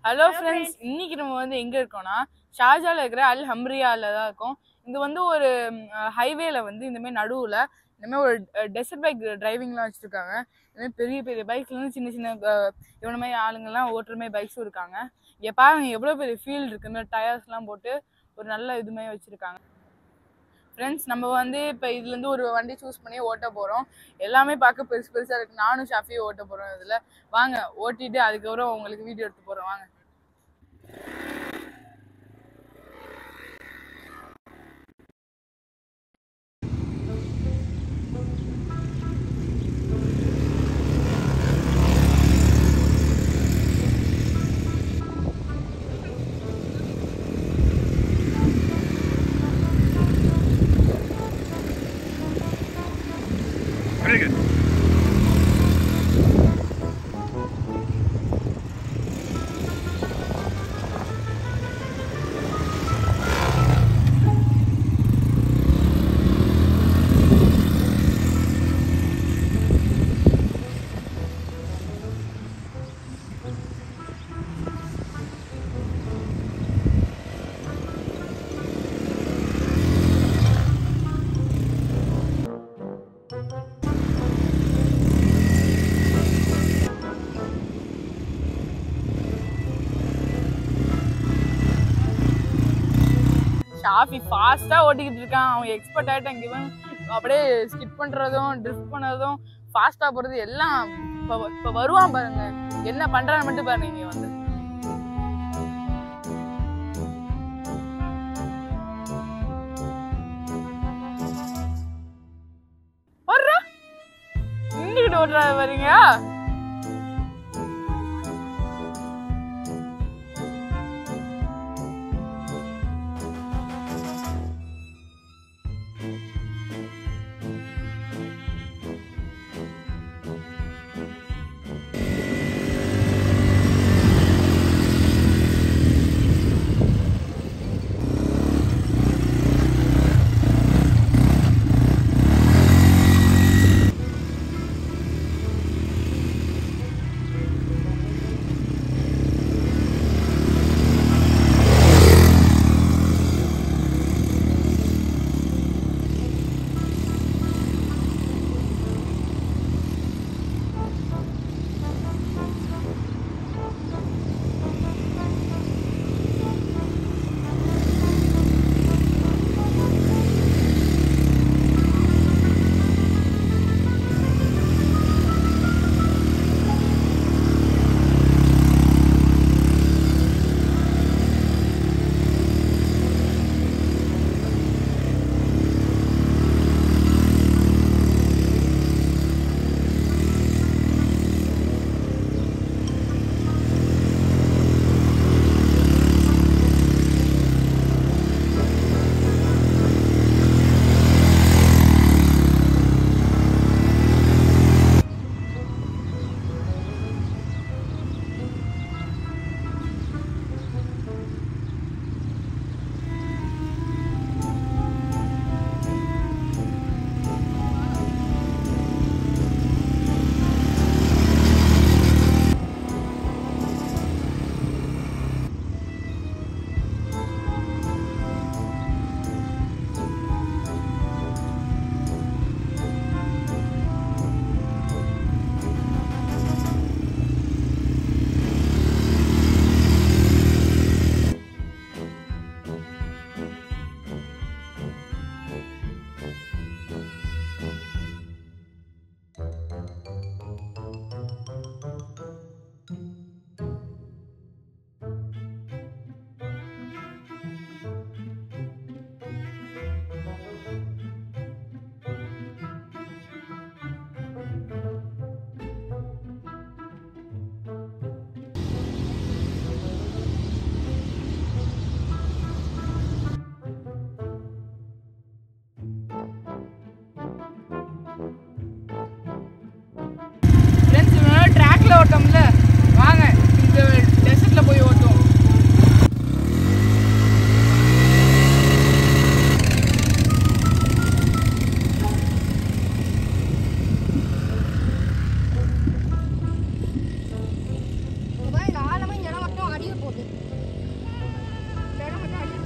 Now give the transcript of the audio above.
Hello friends இன்னைக்கு நம்ம வந்து எங்க இருக்கோம்னா ஷார்ஜால இருக்கிற அல் ஹம்ரியால தான் இருக்கோம் இது வந்து ஒரு ஹைவேல வந்து இந்த மாதிரி நடுவுல இந்த மாதிரி ஒரு டெசர்ட் பைக் டிரைவிங்லாம் வச்சிருக்காங்க இந்த மாதிரி பெரிய பெரிய பைக்ல இருந்து சின்ன சின்ன அஹ், இவன மாதிரி ஆளுங்கெல்லாம் ஓட்டுற மாதிரி பைக்ஸும் இருக்காங்க இங்க பாருங்க எவ்வளவு பெரிய ஃபீல்ட் இருக்கு இந்த டயர்ஸ்லாம் போட்டு ஒரு நல்ல இது மாதிரி வச்சிருக்காங்க ஃப்ரெண்ட்ஸ் நம்ம வந்து இப்போ இதுலேருந்து ஒரு வண்டி சூஸ் பண்ணி ஓட்ட போகிறோம் எல்லாமே பார்க்க பெருசு பெருசாக இருக்குது நானும் ஷாஃபியும் ஓட்ட போகிறோம் இதில் வாங்க ஓட்டிட்டு அதுக்கப்புறம் உங்களுக்கு வீடியோ எடுத்து போகிறோம் வாங்க Very good. ஷாஃபி ஃபாஸ்ட்டாக ஓட்டிக்கிட்டு இருக்கான் அவன் எக்ஸ்பர்ட் ஆகிட்டான் இவன் அப்படியே ஸ்கிப் பண்ணுறதும் ட்ரிஃப்ட் பண்ணதும் ஃபாஸ்ட்டாக போகிறது எல்லாம் இப்போ இப்போ வருவான் பாருங்க என்ன பண்ணுறான்னு மட்டும் பாருங்க இங்கே வந்து வர்றா நின்றுக்கிட்டு ஓட்டுறா வரீங்க போகுது இந்த இடம் கொஞ்சம் அடி